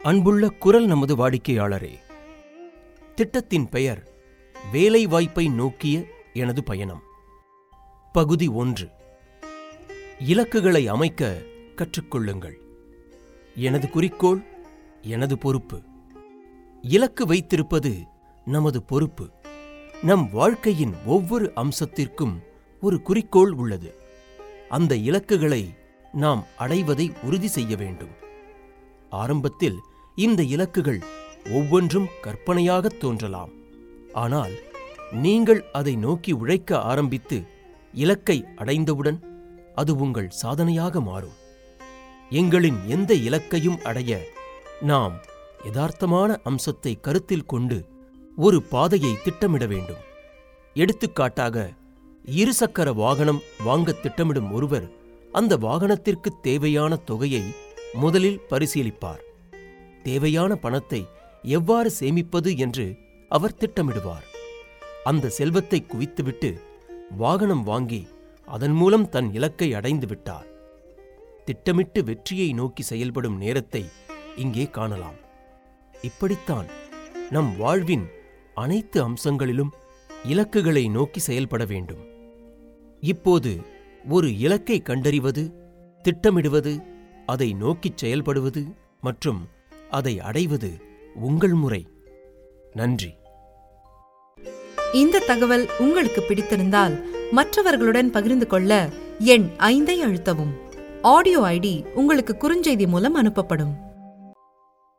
அன்புள்ள குரல் நமது வாடிக்கையாளரே திட்டத்தின் பெயர் வேலை வாய்ப்பை நோக்கிய எனது பயணம் பகுதி ஒன்று இலக்குகளை அமைக்க கற்றுக்கொள்ளுங்கள் எனது குறிக்கோள் எனது பொறுப்பு இலக்கு வைத்திருப்பது நமது பொறுப்பு நம் வாழ்க்கையின் ஒவ்வொரு அம்சத்திற்கும் ஒரு குறிக்கோள் உள்ளது அந்த இலக்குகளை நாம் அடைவதை உறுதி செய்ய வேண்டும் ஆரம்பத்தில் இந்த இலக்குகள் ஒவ்வொன்றும் கற்பனையாகத் தோன்றலாம் ஆனால் நீங்கள் அதை நோக்கி உழைக்க ஆரம்பித்து இலக்கை அடைந்தவுடன் அது உங்கள் சாதனையாக மாறும் எங்களின் எந்த இலக்கையும் அடைய நாம் யதார்த்தமான அம்சத்தை கருத்தில் கொண்டு ஒரு பாதையை திட்டமிட வேண்டும் எடுத்துக்காட்டாக இருசக்கர வாகனம் வாங்க திட்டமிடும் ஒருவர் அந்த வாகனத்திற்கு தேவையான தொகையை முதலில் பரிசீலிப்பார் தேவையான பணத்தை எவ்வாறு சேமிப்பது என்று அவர் திட்டமிடுவார் அந்த செல்வத்தை குவித்துவிட்டு வாகனம் வாங்கி அதன் மூலம் தன் இலக்கை அடைந்து விட்டார் திட்டமிட்டு வெற்றியை நோக்கி செயல்படும் நேரத்தை இங்கே காணலாம் இப்படித்தான் நம் வாழ்வின் அனைத்து அம்சங்களிலும் இலக்குகளை நோக்கி செயல்பட வேண்டும் இப்போது ஒரு இலக்கை கண்டறிவது திட்டமிடுவது அதை நோக்கிச் செயல்படுவது மற்றும் அதை அடைவது உங்கள் முறை நன்றி இந்த தகவல் உங்களுக்கு பிடித்திருந்தால் மற்றவர்களுடன் பகிர்ந்து கொள்ள எண் ஐந்தை அழுத்தவும் ஆடியோ ஐடி உங்களுக்கு குறுஞ்செய்தி மூலம் அனுப்பப்படும்